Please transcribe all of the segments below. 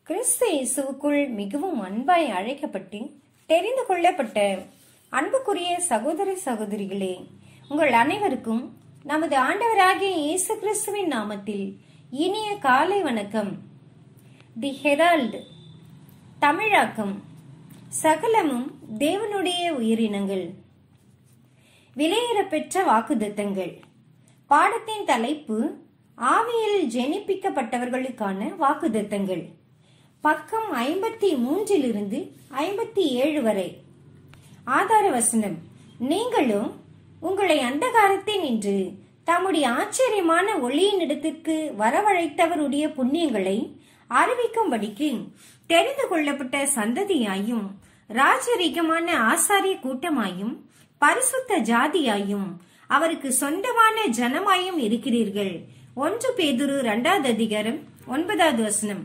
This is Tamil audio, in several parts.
கிறிஸ்து இயேசுவுக்குள் மிகவும் அன்பாய் அழைக்கப்பட்டு தெரிந்து கொள்ளப்பட்ட அன்புக்குரிய சகோதர சகோதரிகளே உங்கள் அனைவருக்கும் நமது ஆண்டவராகிய இயேசு கிறிஸ்துவின் நாமத்தில் இனிய காலை வணக்கம் தி ஹெரால்டு தமிழாக்கம் சகலமும் தேவனுடைய உயிரினங்கள் விலையேறப்பெற்ற வாக்குத்தத்தங்கள் பாடத்தின் தலைப்பு ஆவியில் ஜெனிப்பிக்கப்பட்டவர்களுக்கான வாக்குத்தத்தங்கள் பக்கம் ஐம்பத்தி மூன்றிலிருந்து ஐம்பத்தி ஏழு வரை ஆதார வசனம் நீங்களும் உங்களை அந்தகாரத்தில் நின்று தம்முடைய ஆச்சரியமான ஒளியின் இடத்திற்கு வரவழைத்தவருடைய புண்ணியங்களை அறிவிக்கும்படிக்கு தெரிந்து கொள்ளப்பட்ட சந்ததியாயும் ராஜரீகமான ஆசாரிய கூட்டமாயும் பரிசுத்த ஜாதியாயும் அவருக்கு சொந்தமான ஜனமாயும் இருக்கிறீர்கள் ஒன்று பேதுரு இரண்டாவது அதிகாரம் ஒன்பதாவது வசனம்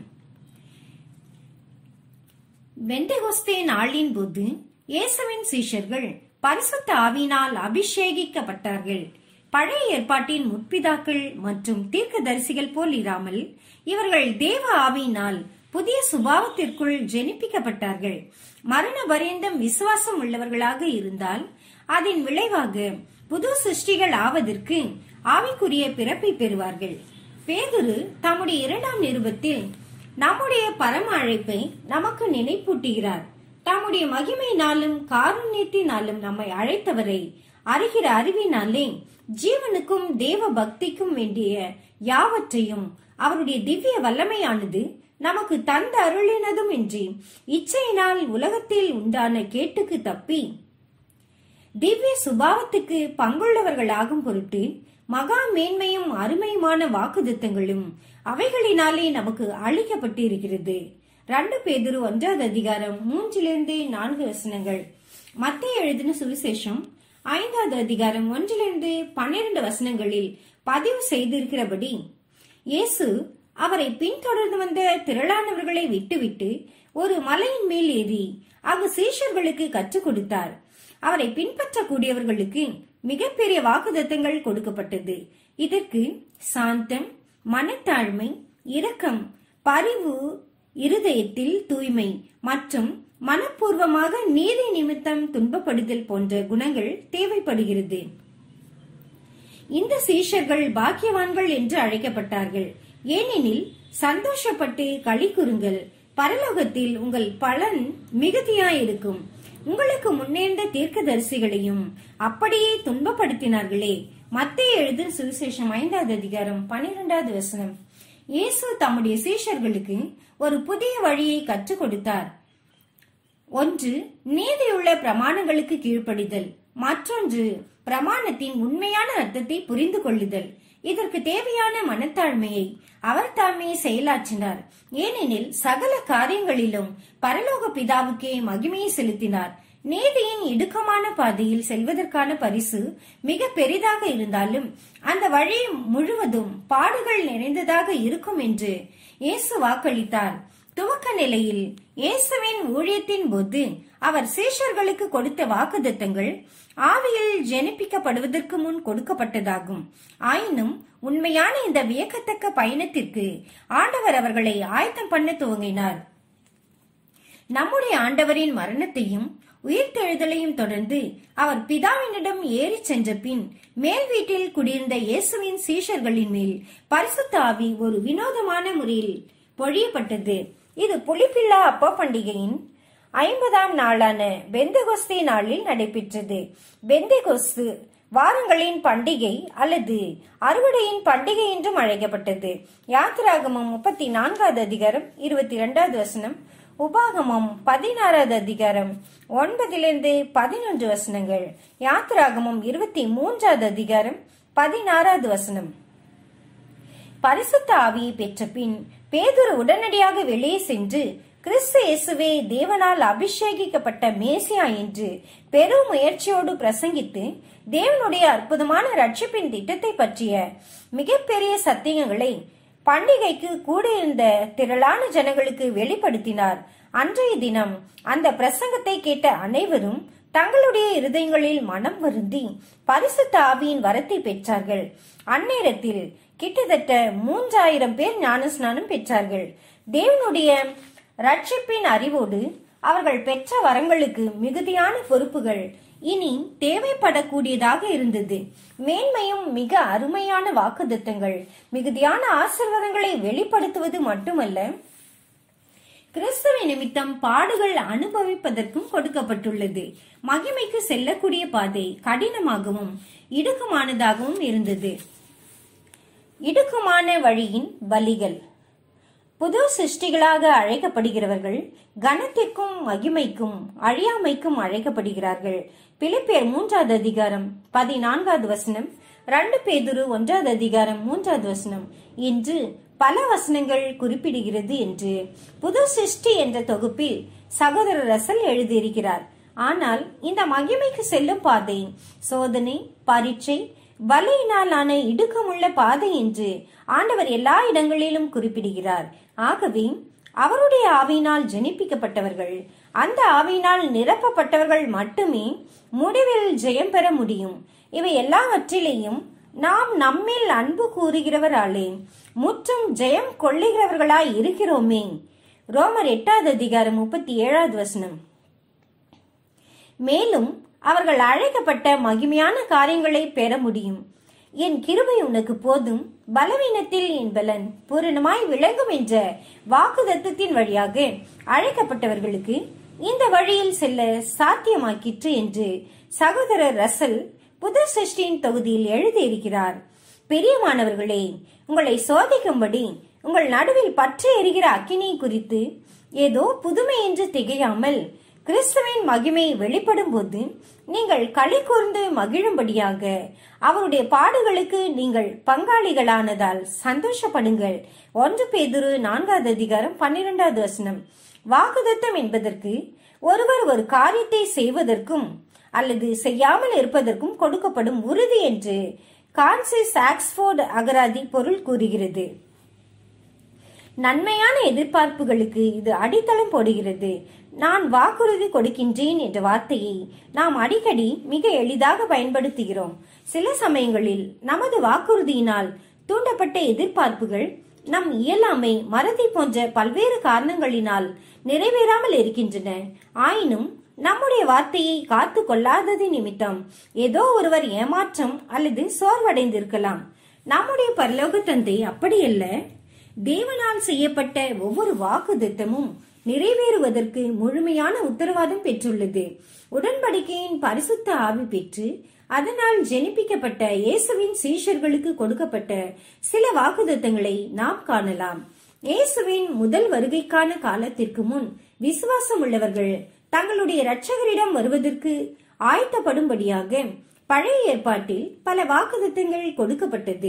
வெந்தகோஸ்தே நாளின் போது இயேசுவின் சீஷர்கள் பரிசுத்த ஆவியினால் அபிஷேகிக்கப்பட்டார்கள் பழைய ஏற்பாட்டின் முற்பிதாக்கள் மற்றும் தீர்க்கதரிசிகள் போல் இராமல் இவர்கள் தேவ ஆவியினால் புதிய சுபாவத்திற்குள் ஜெனிப்பிக்கப்பட்டார்கள் மரண பரியந்தம் விசுவாசம் உள்ளவர்களாக இருந்தால் அதன் விளைவாக புது சிருஷ்டிகள் ஆவதற்கு ஆவிக்குரிய பிறப்பை பெறுவார்கள் பேதுரு தம்முடைய இரண்டாம் நிருபத்தில் நம்முடைய பரம அழைப்பை நமக்கு நினைப்பூட்டுகிறார் தம்முடைய மகிமையினாலும் காருண்யத்தினாலும் நம்மை அழைத்தவரை அறிகிற அறிவினாலே ஜீவனுக்கும் தேவ பக்திக்கும் வேண்டிய யாவற்றையும் அவருடைய திவ்ய வல்லமையானது நமக்கு தந்த அருளினதும் இன்றி இச்சையினால் உலகத்தில் உண்டான கேட்டுக்கு தப்பி திவ்ய சுபாவத்துக்கு பங்குள்ளவர்களாகும் பொருட்டு மகா மேன்மையும் அருமையுமான வாக்குத்தங்களும் அவைகளினாலே நமக்கு அளிக்கப்பட்டிருக்கிறது ரெண்டு பேதுரு ஒன்றாவது அதிகாரம் மூன்றிலிருந்து நான்கு வசனங்கள் மத்திய எழுதின சுவிசேஷம் ஐந்தாவது அதிகாரம் ஒன்றிலிருந்து பன்னிரண்டு வசனங்களில் பதிவு செய்திருக்கிறபடி இயேசு அவரை பின்தொடர்ந்து வந்த திரளானவர்களை விட்டுவிட்டு ஒரு மலையின் மேல் ஏறி அங்கு சீஷர்களுக்கு கற்றுக் கொடுத்தார் அவரை பின்பற்றக்கூடியவர்களுக்கு மிகப்பெரிய வாக்குதத்தங்கள் கொடுக்கப்பட்டது இதற்கு சாந்தம் மனத்தாழ்மை இரக்கம் பரிவு இருதயத்தில் தூய்மை மற்றும் மனப்பூர்வமாக நீதி நிமித்தம் துன்பப்படுதல் போன்ற குணங்கள் தேவைப்படுகிறது இந்த சீஷர்கள் பாக்கியவான்கள் என்று அழைக்கப்பட்டார்கள் ஏனெனில் சந்தோஷப்பட்டு களி கூறுங்கள் பரலோகத்தில் உங்கள் பலன் மிகுதியாயிருக்கும் உங்களுக்கு முன்னேர்ந்த தீர்க்கதரிசிகளையும் அப்படியே துன்பப்படுத்தினார்களே மத்திய எழுதின சுவிசேஷம் ஐந்தாவது அதிகாரம் பனிரெண்டாவது வசனம் இயேசு தம்முடைய சீஷர்களுக்கு ஒரு புதிய வழியை கற்றுக் கொடுத்தார் ஒன்று நீதியுள்ள பிரமாணங்களுக்கு கீழ்ப்படிதல் மற்றொன்று பிரமாணத்தின் உண்மையான அர்த்தத்தை புரிந்து கொள்ளுதல் இதற்கு தேவையான மனத்தாழ்மையை அவர் தாமே செயலாற்றினார் ஏனெனில் சகல காரியங்களிலும் பரலோக பிதாவுக்கே மகிமையை செலுத்தினார் நீதியின் இடுக்கமான பாதையில் செல்வதற்கான பரிசு மிக பெரிதாக இருந்தாலும் அந்த வழி முழுவதும் பாடுகள் நிறைந்ததாக இருக்கும் என்று இயேசு வாக்களித்தார் துவக்க நிலையில் இயேசுவின் ஊழியத்தின் போது அவர் சீஷர்களுக்கு கொடுத்த வாக்குதத்தங்கள் ஆவியில் ஜெனிப்பிக்கப்படுவதற்கு முன் கொடுக்கப்பட்டதாகும் ஆயினும் உண்மையான இந்த வியக்கத்தக்க பயணத்திற்கு ஆண்டவர் அவர்களை ஆயத்தம் பண்ண துவங்கினார் நம்முடைய ஆண்டவரின் மரணத்தையும் உயிர்த்தெழுதலையும் தொடர்ந்து அவர் பிதாவினிடம் ஏறி சென்ற பின் மேல் வீட்டில் குடியிருந்த இயேசுவின் சீஷர்களின் மேல் பரிசுத்த ஆவி ஒரு வினோதமான முறையில் பொழியப்பட்டது இது புலிப்பில்லா அப்ப பண்டிகையின் ஐம்பதாம் நாளான பெந்தகொஸ்தே நாளில் நடைபெற்றது பெந்தகொஸ்து வாரங்களின் பண்டிகை அல்லது அறுவடையின் பண்டிகை என்றும் அழைக்கப்பட்டது யாத்திராகமம் முப்பத்தி நான்காவது அதிகாரம் இருபத்தி இரண்டாவது வசனம் உபாகமம் பதினாறாவது அதிகாரம் ஒன்பதிலிருந்து பதினொன்று வசனங்கள் யாத்திராகமம் இருபத்தி மூன்றாவது அதிகாரம் பதினாறாவது வசனம் பரிசுத்த ஆவியை பெற்ற பின் பேதுரு உடனடியாக வெளியே சென்று கிறிஸ்து இயேசுவே தேவனால் அபிஷேகிக்கப்பட்ட மேசியா என்று பெரும் முயற்சியோடு பிரசங்கித்து தேவனுடைய அற்புதமான ரட்சிப்பின் திட்டத்தை பற்றிய மிகப்பெரிய சத்தியங்களை பண்டிகைக்கு கூடியிருந்த திரளான ஜனங்களுக்கு வெளிப்படுத்தினார் அன்றைய தினம் அந்த பிரசங்கத்தை கேட்ட அனைவரும் தங்களுடைய இருதயங்களில் மனம் வருந்தி பரிசுத்த ஆவியின் வரத்தை பெற்றார்கள் அந்நேரத்தில் கிட்டத்தட்ட மூன்றாயிரம் பேர் ஞானஸ்நானம் பெற்றார்கள் தேவனுடைய ரட்சிப்பின் அறிவோடு அவர்கள் பெற்ற வரங்களுக்கு மிகுதியான பொறுப்புகள் இனி தேவைப்படக்கூடியதாக இருந்தது மேன்மையும் மிக அருமையான வாக்குத்தத்தங்கள் மிகுதியான ஆசீர்வாதங்களை வெளிப்படுத்துவது மட்டுமல்ல கிறிஸ்துவ நிமித்தம் பாடுகள் அனுபவிப்பதற்கும் கொடுக்கப்பட்டுள்ளது மகிமைக்கு செல்லக்கூடிய பாதை கடினமாகவும் இடுக்கமானதாகவும் இருந்தது இடுக்கமான வழியின் பலிகள் புது சிருஷ்டிகளாக அழைக்கப்படுகிறவர்கள் கனத்திற்கும் மகிமைக்கும் அழியாமைக்கும் அழைக்கப்படுகிறார்கள் பிலிப்பியர் மூன்றாவது அதிகாரம் பதினான்காவது வசனம் ரெண்டு பேதுரு ஒன்றாவது அதிகாரம் மூன்றாவது வசனம் என்று பல வசனங்கள் குறிப்பிடுகிறது என்று புது சிருஷ்டி என்ற தொகுப்பில் சகோதரர் ரசல் எழுதியிருக்கிறார் ஆனால் இந்த மகிமைக்கு செல்லும் பாதை சோதனை பரீட்சை வலையினாலான இடுக்கமுள்ள பாதை என்று ஆண்டவர் எல்லா இடங்களிலும் குறிப்பிடுகிறார் ஆகவே அவருடைய ஆவியினால் ஜெனிப்பிக்கப்பட்டவர்கள் அந்த ஆவியினால் நிரப்பப்பட்டவர்கள் மட்டுமே முடிவில் ஜெயம் பெற முடியும் இவை எல்லாவற்றிலேயும் நாம் நம்மில் அன்பு கூறுகிறவராலே முற்றும் ஜெயம் கொள்ளுகிறவர்களாய் இருக்கிறோமே ரோமர் எட்டாவது அதிகாரம் முப்பத்தி ஏழாவது வசனம் மேலும் அவர்கள் அழைக்கப்பட்ட மகிமையான காரியங்களை பெற முடியும் என் கிருபை உனக்கு போதும் பலவீனத்தில் என் பலன் பூரணமாய் விளங்கும் என்ற வாக்குதத்தத்தின் வழியாக அழைக்கப்பட்டவர்களுக்கு இந்த வழியில் செல்ல சாத்தியமாக்கிற்று என்று சகோதரர் ரசல் புது சிருஷ்டியின் தொகுதியில் எழுதியிருக்கிறார் பெரியமானவர்களே உங்களை சோதிக்கும்படி உங்கள் நடுவில் பற்றி எரிகிற அக்கினி குறித்து ஏதோ புதுமை என்று திகையாமல் கிறிஸ்துவின் மகிமை வெளிப்படும் போது நீங்கள் களி கூர்ந்து மகிழும்படியாக அவருடைய பாடுகளுக்கு நீங்கள் பங்காளிகளானதால் சந்தோஷப்படுங்கள் ஒன்று பேதுரு நான்காவது அதிகாரம் பன்னிரெண்டாவது வசனம் வாக்குதத்தம் என்பதற்கு ஒருவர் ஒரு காரியத்தை செய்வதற்கும் அல்லது செய்யாமல் இருப்பதற்கும் கொடுக்கப்படும் உறுதி என்று கான்சிஸ் ஆக்ஸ்போர்டு அகராதி பொருள் கூறுகிறது நன்மையான எதிர்பார்ப்புகளுக்கு இது அடித்தளம் போடுகிறது நான் வாக்குறுதி கொடுக்கின்றேன் என்ற வார்த்தையை நாம் அடிக்கடி மிக எளிதாக பயன்படுத்துகிறோம் சில சமயங்களில் நமது வாக்குறுதியினால் தூண்டப்பட்ட எதிர்பார்ப்புகள் நம் இயலாமை மறதி போன்ற பல்வேறு காரணங்களினால் நிறைவேறாமல் இருக்கின்றன ஆயினும் நம்முடைய வார்த்தையை காத்து கொள்ளாதது நிமித்தம் ஏதோ ஒருவர் ஏமாற்றம் அல்லது சோர்வடைந்திருக்கலாம் நம்முடைய பரலோக தந்தை அப்படியல்ல தேவனால் செய்யப்பட்ட ஒவ்வொரு வாக்குத்தத்தமும் நிறைவேறுவதற்கு முழுமையான உத்தரவாதம் பெற்றுள்ளது உடன்படிக்கையின் பரிசுத்த ஆவி பெற்று அதனால் ஜெனிப்பிக்கப்பட்ட இயேசுவின் சீஷர்களுக்கு கொடுக்கப்பட்ட சில வாக்குத்தத்தங்களை நாம் காணலாம் இயேசுவின் முதல் வருகைக்கான காலத்திற்கு முன் விசுவாசம் உள்ளவர்கள் தங்களுடைய இரட்சகரிடம் வருவதற்கு ஆயத்தப்படும்படியாக பழைய ஏற்பாட்டில் பல வாக்குத்தத்தங்கள் கொடுக்கப்பட்டது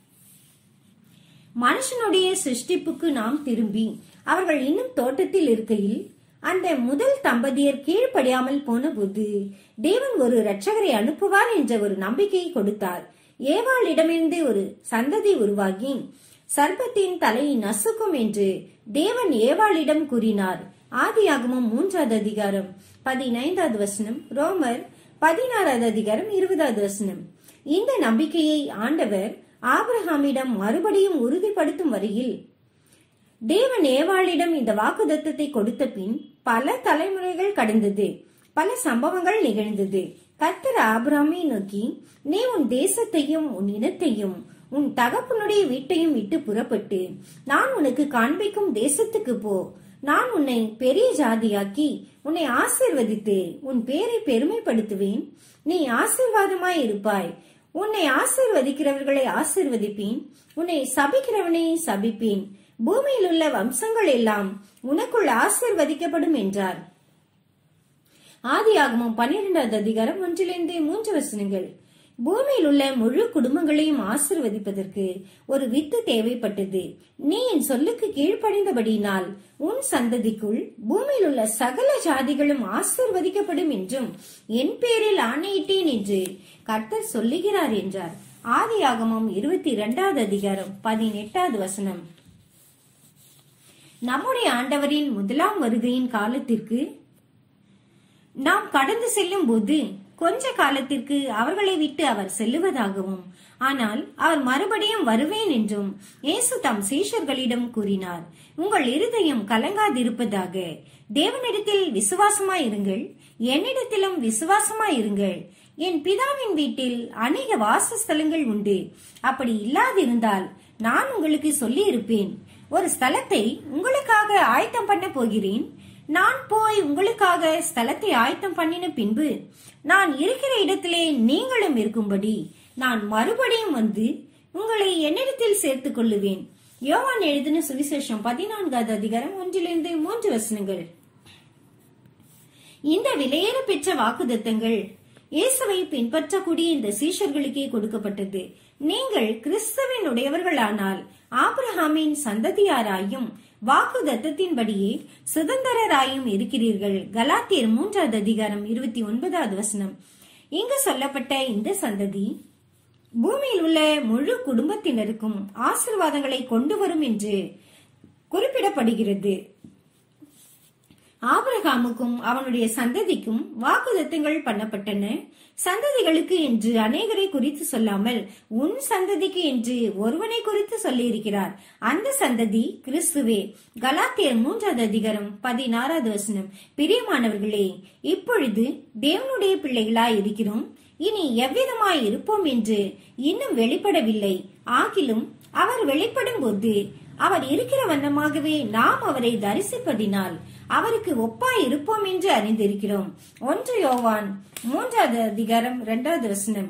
மனுஷனுடைய சிருஷ்டிப்புக்கு நாம் திரும்பி அவர்கள் இன்னும் தோட்டத்தில் இருக்கையில் அந்த முதல் தம்பதியர் கீழ்ப்படியாமல் போன போது தேவன் ஒரு இரட்சகரை அனுப்புவார் என்ற ஒரு நம்பிக்கையை கொடுத்தார் ஏவாளிடமிருந்து ஒரு சந்ததி உருவாகி சர்ப்பத்தின் தலையை நசுக்கும் என்று தேவன் ஏவாளிடம் கூறினார் ஆதியாகமம் மூன்றாவது அதிகாரம் பதினைந்தாவது வசனம் ரோமர் பதினாறாவது அதிகாரம் இருபதாவது வசனம் இந்த நம்பிக்கையை ஆண்டவர் ஆபிரஹாமிடம் மறுபடியும் உறுதிப்படுத்தும் வரையில் தேவன் ஏவாளிடம் இந்த வாக்குதத்தத்தை கொடுத்த பின் பல தலைமுறைகள் கடந்தது பல சம்பவங்கள் நிகழ்ந்தது கர்த்தர் ஆபிரகாமை நோக்கி நீ உன் தேசத்தையும் உன் இனத்தையும் உன் தகப்பனுடைய வீட்டையும் விட்டு புறப்பட்டு நான் உனக்கு காண்பிக்கும் தேசத்துக்கு போ நான் உன்னை பெரிய ஜாதியாக்கி உன்னை ஆசிர்வதித்து உன் பேரை பெருமைப்படுத்துவேன் நீ ஆசிர்வாதமாய் இருப்பாய் உன்னை ஆசிர்வதிக்கிறவர்களை ஆசிர்வதிப்பேன் உன்னை சபிக்கிறவனை சபிப்பேன் பூமியில் உள்ள வம்சங்கள் எல்லாம் உனக்குள் ஆசிர்வதிக்கப்படும் என்றார் ஆதியாகமம் பன்னிரெண்டாவது அதிகாரம் ஒன்றிலிருந்து மூன்று வசனங்கள் பூமியில் உள்ள முழு குடும்பங்களையும் ஆசிர்வதிப்பதற்கு ஒரு வித்து தேவைப்பட்டது நீ என் சொல்லுக்கு கீழ்ப்படிந்தபடியினால் உன் சந்ததிக்குள் பூமியில் உள்ள சகல ஜாதிகளும் ஆசிர்வதிக்கப்படும் என்றும் என் பேரில் ஆணையிட்டேன் என்று கர்த்தர் சொல்லுகிறார் என்றார் ஆதியாகமம் இருபத்தி இரண்டாவது அதிகாரம் பதினெட்டாவது வசனம் நம்முடைய ஆண்டவரின் முதலாம் வருகையின் காலத்திற்கு நாம் கடந்து செல்லும் போது கொஞ்ச காலத்திற்கு அவர்களை விட்டு அவர் செல்லுவதாகவும் ஆனால் அவர் மறுபடியும் வருவேன் என்றும் இயேசு தம் சீஷர்களிடம் கூறினார் உங்கள் இருதயம் கலங்காதிருப்பதாக தேவனிடத்தில் விசுவாசமாயிருங்கள் என்னிடத்திலும் விசுவாசமாயிருங்கள் என் பிதாவின் வீட்டில் அநேக வாசஸ்தலங்கள் உண்டு அப்படி இல்லாதிருந்தால் நான் உங்களுக்கு சொல்லி இருப்பேன் ஒரு ஸ்தலத்தை உங்களுக்காக ஆயத்தம் பண்ண போகிறேன் நான் போய் உங்களுக்காக ஸ்தலத்தை ஆயத்தம் பண்ணின பின்பு நான் இருக்கிற இடத்திலே நீங்களும் இருக்கும்படி நான் மறுபடியும் வந்து உங்களை என்னிடத்தில் சேர்த்துக் கொள்ளுவேன் யோவான் எழுதின சுவிசேஷம் பதினான்காவது அதிகாரம் ஒன்றிலிருந்து மூன்று வசனங்கள் இந்த விலையேற பெற்ற வாக்குதத்தங்கள் இயேசுவை பின்பற்றக்கூடிய இந்த சீஷர்களுக்கே கொடுக்கப்பட்டது நீங்கள் கிறிஸ்துவின் உடையவர்களானால் ஆபிரஹாமின் சந்ததியாராயும் வாக்கு தத்தத்தின்படியே சுதந்திரராயும் இருக்கிறீர்கள் கலாத்தியர் மூன்றாவது அதிகாரம் இருபத்தி ஒன்பதாவது வசனம் இங்கு சொல்லப்பட்ட இந்த சந்ததி பூமியில் உள்ள முழு குடும்பத்தினருக்கும் ஆசிர்வாதங்களை கொண்டு வரும் என்று குறிப்பிடப்படுகிறது ஆபிரகாமுக்கும் அவனுடைய சந்ததிக்கும் வாக்குதத்தங்கள் பண்ணப்பட்டன சந்ததிகளுக்கு என்று அநேகரை குறித்து சொல்லாமல் உன் சந்ததிக்கு என்று ஒருவனை குறித்து சொல்லியிருக்கிறார் அந்த சந்ததி கிறிஸ்துவே கலாத்தியர் மூன்றாவது அதிகாரம் பதினாறாவது வசனம் பிரியமானவர்களே இப்பொழுது தேவனுடைய பிள்ளைகளாய் இருக்கிறோம் இனி எவ்விதமாய் இருப்போம் என்று இன்னும் வெளிப்படவில்லை ஆகிலும் அவர் வெளிப்படும் போது அவர் இருக்கிற வண்ணமாகவே நாம் அவரை தரிசிப்பதினால் அவருக்கு ஒப்பாய் இருப்போம் என்று அறிந்திருக்கிறோம் ஒன்று யோவான் மூன்றாவது அதிகாரம் இரண்டாவது வசனம்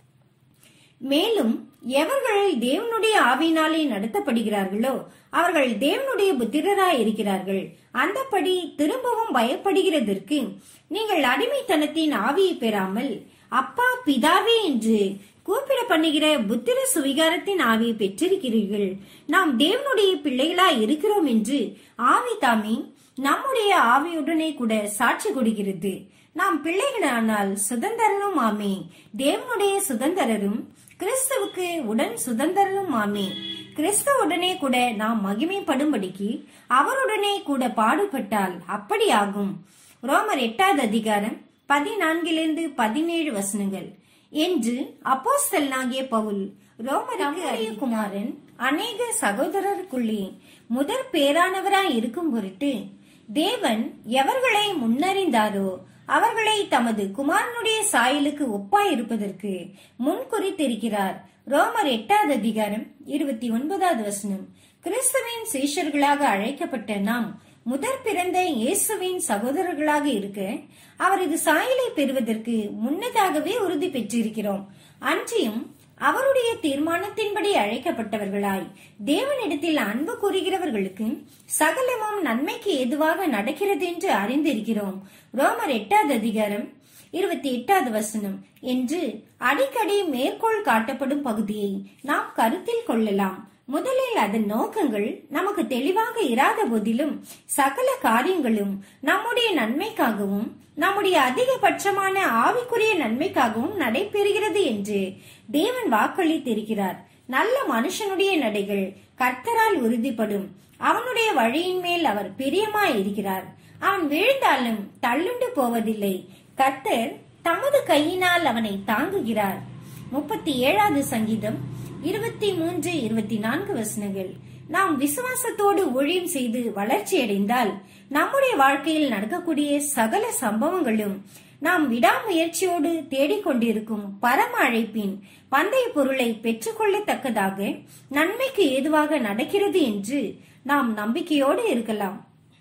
மேலும் எவர்கள் தேவனுடைய ஆவியினாலே நடத்தப்படுகிறார்களோ அவர்கள் தேவனுடைய புத்திரராய் இருக்கிறார்கள் அந்தபடி திரும்பவும் பயப்படுகிறதற்கு நீங்கள் அடிமைத்தனத்தின் ஆவியை பெறாமல் அப்பா பிதாவே என்று கூப்பிட பண்ணுகிற புத்திர சுவிகாரத்தின் ஆவியை பெற்றிருக்கிறீர்கள் நாம் தேவனுடைய பிள்ளைகளாய் இருக்கிறோம் என்று ஆவி தாமே நம்முடைய ஆவியுடனே கூட சாட்சி கொடுக்கிறது நாம் பிள்ளைகளானால் சுதந்திரனும் ஆமே தேவனுடைய சுதந்திரரும் கிறிஸ்துவுக்கு உடன் சுதந்திரனும் ஆமே கிறிஸ்துவுடனே கூட நாம் மகிமைப்படும்படிக்கு அவருடனே கூட பாடுபட்டால் அப்படி ஆகும் ரோமர் எட்டாவது அதிகாரம் பதினான்கிலிருந்து பதினேழு வசனங்கள் என்று அப்போஸ்தலனாகிய பவுல் ரோமருக்கு குமாரன் அநேக சகோதரருக்குள்ளே முதற் பேரானவராய் இருக்கும் பொருட்டு தேவன் எவர்களை முன்னறிந்தாரோ அவர்களை தமது குமாரனுடைய சாயலுக்கு ஒப்பாயிருப்பதற்கு முன் குறித்திருக்கிறார் ரோமர் எட்டாவது அதிகாரம் இருபத்தி ஒன்பதாவது வசனம் கிறிஸ்துவின் சீஷர்களாக அழைக்கப்பட்ட நாம் முதற் பிறந்த இயேசுவின் சகோதரர்களாக இருக்க அவரது சாயலை பெறுவதற்கு முன்னதாகவே உறுதி பெற்றிருக்கிறோம் அன்றியும் அவருடைய தீர்மானத்தின்படி அழைக்கப்பட்டவர்களாய் தேவனிடத்தில் அன்பு கூறுகிறவர்களுக்கு சகலமும் நன்மைக்கு எதுவாக நடக்கிறது என்று அறிந்திருக்கிறோம் ரோமர் எட்டாவது அதிகாரம் இருபத்தி எட்டாவது வசனம் என்று அடிக்கடி மேற்கோள் காட்டப்படும் பகுதியை நாம் கருத்தில் கொள்ளலாம் முதலில் அதன் நோக்கங்கள் நமக்கு தெளிவாக இராத போதிலும் சகல காரியங்களும் நம்முடைய நன்மைக்காகவும் நம்முடைய அதிகபட்சமான ஆவிக்குரிய நன்மைக்காகவும் நடைபெறுகிறது என்று தேவன் வாக்களித்திருக்கிறார் நல்ல மனுஷனுடைய நடைகள் கர்த்தரால் உறுதிப்படும் அவனுடைய வழியின் மேல் அவர் பிரியமாய் இருக்கிறார் அவன் விழுந்தாலும் தள்ளுண்டு போவதில்லை கர்த்தர் தமது கையினால் அவனை தாங்குகிறார் முப்பத்தி ஏழாவது சங்கீதம் இருபத்தி மூன்று இருபத்தி நான்கு வசனங்கள் நாம் விசுவாசத்தோடு ஊழியம் செய்து வளர்ச்சியடைந்தால் நம்முடைய வாழ்க்கையில் நடக்கக்கூடிய சகல சம்பவங்களும் நாம் விடாமுயற்சியோடு தேடிக்கொண்டிருக்கும் பரம அழைப்பின் பந்தய பொருளை பெற்றுக்கொள்ளத்தக்கதாக நன்மைக்கு ஏதுவாக நடக்கிறது என்று நாம் நம்பிக்கையோடு இருக்கலாம்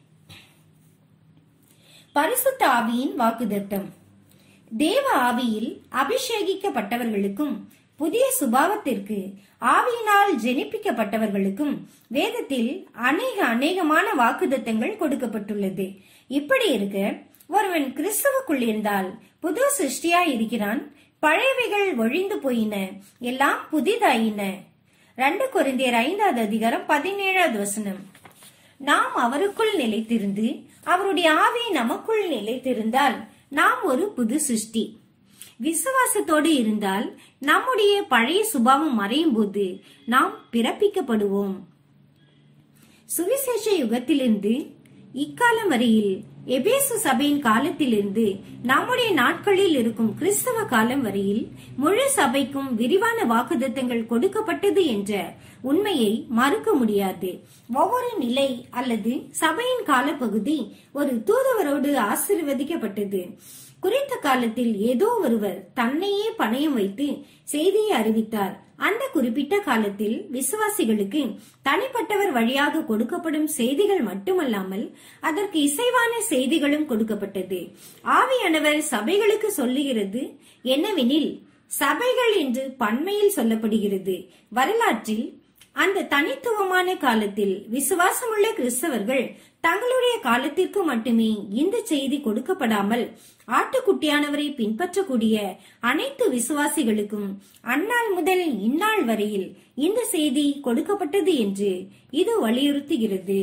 பரிசுத்த ஆவியின் வாக்குதத்தம் தேவ ஆவியில் அபிஷேகிக்கப்பட்டவர்களுக்கும் புதிய சுபாவத்திற்கு ஆவியினால் ஜெனிப்பிக்கப்பட்டவர்களுக்கும் வேதத்தில் அநேக அநேகமான வாக்குதத்தங்கள் கொடுக்கப்பட்டுள்ளது இப்படி இருக்க ஒருவன் கிறிஸ்துவுக்குள் இருந்தால் புது சிருஷ்டியாய் இருக்கிறான் பழையவைகள் ஒழிந்து போயின எல்லாம் புதிதாயின ரெண்டு கொரிந்தியர் ஐந்தாவது அதிகாரம் பதினேழாவது வசனம் நாம் அவருக்குள் நிலைத்திருந்து அவருடைய ஆவி நமக்குள் நிலைத்திருந்தால் நாம் ஒரு புது சிருஷ்டி விசுவாசத்தோடு இருந்தால் நம்முடைய பழைய சுபாவம் மறையும் போது நாம் பிறப்பிக்கப்படுவோம் சுவிசேஷ யுகத்திலிருந்து இக்காலம் வரையில் எபேசு சபையின் காலத்திலிருந்து நம்முடைய நாட்களில் இருக்கும் கிறிஸ்தவ காலம் வரையில் முழு சபைக்கும் விரிவான வாக்குத்தத்தங்கள் கொடுக்கப்பட்டது என்ற உண்மையை மறுக்க முடியாது ஒவ்வொரு நிலை அல்லது சபையின் காலப்பகுதி ஒரு தூதுவரோடு ஆசீர்வதிக்கப்பட்டது குறித்த காலத்தில் ஏதோ ஒருவர் தன்னையே பணயம் வைத்து செய்தியை அறிவித்தார் அந்த குறிப்பிட்ட காலத்தில் விசுவாசிகளுக்கு தனிப்பட்டவர் வழியாக கொடுக்கப்படும் செய்திகள் மட்டுமல்லாமல் அதற்கு இசைவான செய்திகளும் கொடுக்கப்பட்டது ஆவியானவர் சபைகளுக்கு சொல்லுகிறது என்னவெனில் சபைகள் என்று பன்மையில் சொல்லப்படுகிறது வரலாற்றில் அந்த தனித்துவமான காலத்தில் விசுவாசமுள்ள கிறிஸ்தவர்கள் தங்களுடைய காலத்திற்கு மட்டுமே இந்த செய்தி கொடுக்கப்படாமல் ஆட்டுக்குட்டியானவரை பின்பற்றக்கூடிய அனைத்து விசுவாசிகளுக்கும் அந்நாள் முதல் இந்நாள் வரையில் இந்த செய்தி கொடுக்கப்பட்டது என்று இது வலியுறுத்துகிறது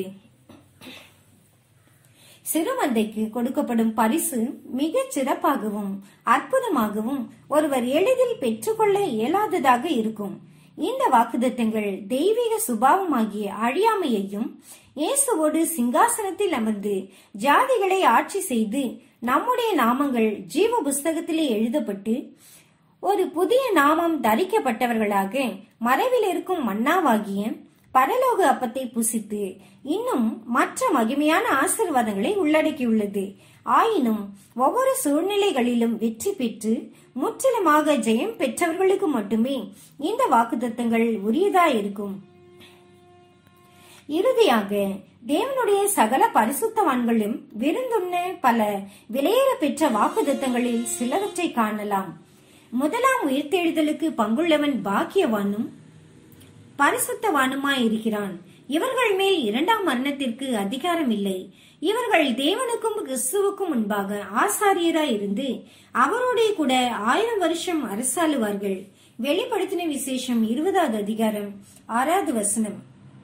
சிறுமந்தைக்கு கொடுக்கப்படும் பரிசு மிகச் சிறப்பாகவும் அற்புதமாகவும் ஒருவர் எளிதில் பெற்றுக்கொள்ள இயலாததாக இருக்கும் இந்த வாக்குத்தத்தங்கள் தெய்வீக சுபாவமாகிய அழியாமையையும் இயேசுவோடு சிங்காசனத்தில் அமர்ந்து ஜாதிகளை ஆட்சி செய்து நம்முடைய நாமங்கள் ஜீவ புஸ்தகத்திலே எழுதப்பட்டு ஒரு புதிய நாமம் தரிக்கப்பட்டவர்களாக மறைவில் இருக்கும் மன்னாவாகிய பரலோக அப்பத்தை புசித்து இன்னும் மற்ற மகிமையான ஆசிர்வாதங்களை உள்ளடக்கியுள்ளது ஆயினும் ஒவ்வொரு சூழ்நிலைகளிலும் வெற்றி பெற்று முற்றிலுமாக ஜெயம் பெற்றவர்களுக்கு மட்டுமே இந்த வாக்குத்தத்தங்கள் உரியதாயிருக்கும் இறுதியாக தேவனுடைய சகல பரிசுத்தவான்களும் விருந்துண்ண பல விலையேற பெற்ற வாக்குத்தத்தங்களில் சிலவற்றை காணலாம் முதலாம் உயிர்த்தெழுதலுக்கு பங்குள்ளவன் பாக்கியவானும் பரிசுத்தவானுமாயிருக்கிறான் இவர்கள் மேல் இரண்டாம் மரணத்திற்கு அதிகாரம் இல்லை இவர்கள் தேவனுக்கும் கிறிஸ்துவுக்கும் முன்பாக ஆசாரியராய் இருந்து அவரோடே கூட ஆயிரம் வருஷம் அரசாளுவார்கள் வெளிப்படுத்தின விசேஷம் இருபதாவது அதிகாரம் ஆறாவது வசனம்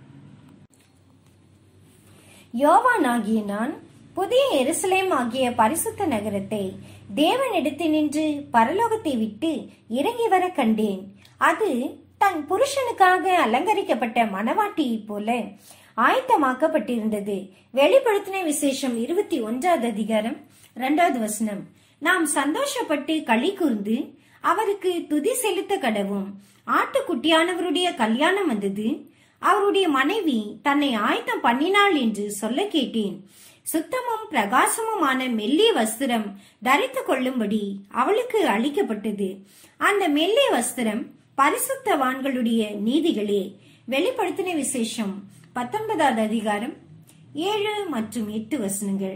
யோவான் ஆகிய நான் புதிய எருசலேம் ஆகிய பரிசுத்த நகரத்தை தேவனிடத்தினின்று பரலோகத்தை விட்டு இறங்கி வர கண்டேன் அது தன் புருஷனுக்காக அலங்கரிக்கப்பட்ட மணவாட்டியைப் போல ஆயத்தமாக்கப்பட்டிருந்தது வெளிப்படுத்தின விசேஷம் இருபத்தி ஒன்றாவது அதிகாரம் இரண்டாவது வசனம் நாம் சந்தோஷப்பட்டு களி கூர்ந்து அவருக்கு துதி செலுத்த கடவும் ஆட்டுக்குட்டியானவருடைய கல்யாணம் வந்தது அவருடைய மனைவி தன்னை ஆயத்தம் பண்ணினாள் என்று சொல்ல கேட்டேன் சுத்தமும் பிரகாசமுமான மெல்லிய வஸ்திரம் தரித்து கொள்ளும்படி அவளுக்கு அளிக்கப்பட்டது அந்த மெல்லிய வஸ்திரம் பரிசுத்தவான்களுடைய நீதிகளே வெளிப்படுத்தின விசேஷம் பத்தொன்பதாவது அதிகாரம் ஏழு மற்றும் எட்டு வசனங்கள்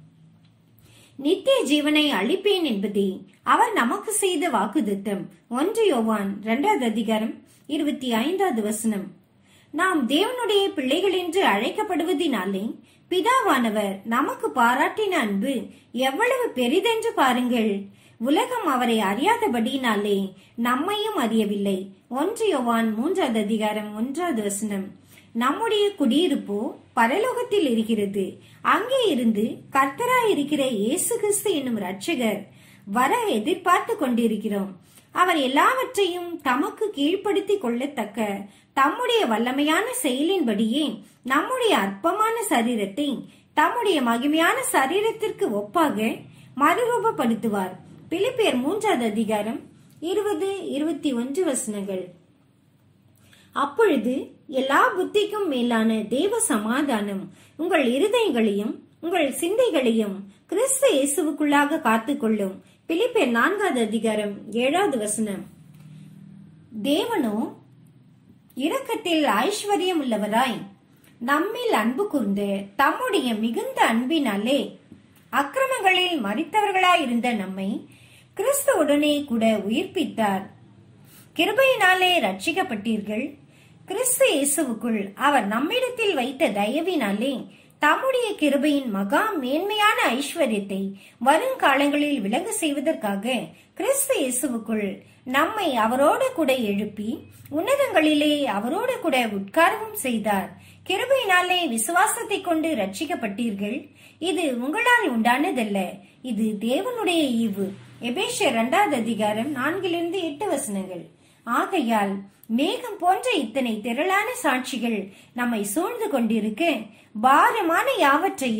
நித்திய ஜீவனை அளிப்பேன் என்பதே அவர் நமக்கு செய்த வாக்குத்தத்தம் ஒன்று யோவான் இரண்டாவது அதிகாரம் இருபத்தி ஐந்தாவது வசனம் நாம் தேவனுடைய பிள்ளைகள் என்று அழைக்கப்படுவதினாலே பிதாவானவர் நமக்கு பாராட்டின அன்பு எவ்வளவு பெரிதென்று பாருங்கள் உலகம் அவரை அறியாதபடியினாலே நம்மையும் அறியவில்லை ஒன்று யோவான் மூன்றாவது அதிகாரம் ஒன்றாவது வசனம் நம்முடைய குடியிருப்போ பரலோகத்தில் இருக்கிறது அங்கே இருந்து கர்த்தராய் இருக்கிற இயேசு கிறிஸ்து என்னும் ரட்சகர் வர எதிர்பார்த்து கொண்டிருக்கிறோம் அவர் எல்லாவற்றையும் தமக்கு கீழ்ப்படுத்திக் கொள்ளத்தக்க தம்முடைய வல்லமையான செயலின்படியே நம்முடைய அற்பமான சரீரத்தை தம்முடைய மகிமையான சரீரத்திற்கு ஒப்பாக மறுரூபப்படுத்துவார் பிலிப்பியர் மூன்றாவது அதிகாரம் இருபது இருபத்தி ஒன்று வசனங்கள் அப்பொழுது எல்லா புத்திக்கும் மேலான தேவ சமாதானம் உங்கள் இருதயங்களையும் உங்கள் சிந்தைகளையும் கிறிஸ்து இயேசுவுக்குள்ளாக காத்துக்கொள்ளும் பிலிப்பியர் நான்காவது அதிகாரம் ஏழாவது வசனம் தேவனோ இரக்கத்தில் ஐஸ்வர்யம் உள்ளவராய் நம்மில் அன்பு கூர்ந்து தம்முடைய மிகுந்த அன்பினாலே அக்கிரமங்களில் மறித்தவர்களாயிருந்த நம்மை கிறிஸ்துவுடனே கூட உயிர்ப்பித்தார் கிருபையினாலே ரட்சிக்கப்பட்டீர்கள் கிறிஸ்து இயேசுவுக்குள் அவர் நம்மிடத்தில் வைத்த தயவினாலே தம்முடைய கிருபையின் மகா மேன்மையான ஐஸ்வர்யத்தை வருங்காலங்களில் விளங்க செய்வதற்காக கிறிஸ்து இயேசுவுக்குள் நம்மை அவரோடு கூட எழுப்பி உன்னதங்களிலே அவரோடு கூட உட்காரவும் செய்தார் கிருபையினாலே விசுவாசத்தை கொண்டு ரட்சிக்கப்பட்டீர்கள் இது உங்களால் உண்டானதல்ல இது தேவனுடைய ஈவு எபேஷர் இரண்டாவது அதிகாரம் நான்கிலிருந்து எட்டு வசனங்கள் ஆகையால் மேகம் போன்ற இத்தனை திரளான சாட்சிகள் நம்மை சூழ்ந்து கொண்டிருக்க பாரமான யாவற்றையும்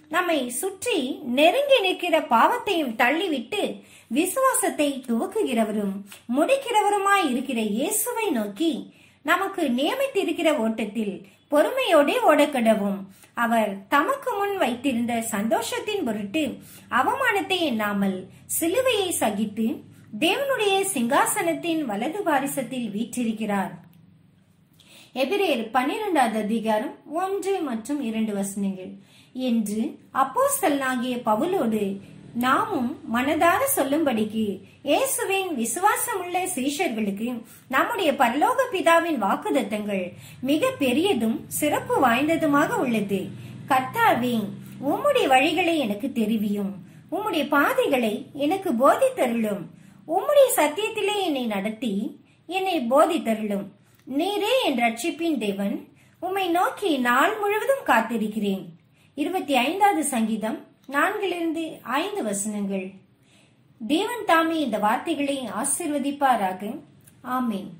நம்மை சுற்றி நெருங்கி நிற்கிற பாவத்தையும் தள்ளிவிட்டு விசுவாசத்தை துவக்குகிறவரும் முடிக்கிறவருமாய் இருக்கிற இயேசுவை நோக்கி நமக்கு நியமித்திருக்கிற ஓட்டத்தில் பொறுமையோடே ஓடக்கடவும் அவர் தமக்கு முன் வைத்திருந்த சந்தோஷத்தின் பொருட்டு அவமானத்தை எண்ணாமல் சிலுவையை சகித்து தேவனுடைய சிங்காசனத்தின் வலது பாரிசத்தில் வீற்றிருக்கிறார் எபிரேயர் பன்னிரெண்டாவது அதிகாரம் ஒன்று மற்றும் இரண்டு வசனங்கள் என்று அப்போஸ்தலனாகிய பவுலோடு நாமும் மனதார சொல்லும்படிக்கு இயேசுவின் விசுவாசமுள்ள சீஷர்களுக்கு நம்முடைய பரலோக பிதாவின் வாக்குதத்தங்கள் மிக பெரியதும் சிறப்பு வாய்ந்ததுமாக உள்ளது கர்த்தாவே உம்முடைய வழிகளை எனக்கு தெரிவியும் உம்முடைய பாதைகளை எனக்கு போதித்தருளும் உம்முடைய சத்தியத்திலே என்னை நடத்தி என்னை போதித்தருளும் நீரே என் ரட்சிப்பின் தேவன் உம்மை நோக்கி நாள் முழுவதும் காத்திருக்கிறேன் இருபத்தி ஐந்தாவது சங்கீதம் நான்கிலிருந்து ஐந்து வசனங்கள் தேவன் தாமே இந்த வார்த்தைகளை ஆசிர்வதிப்பாராக ஆமேன்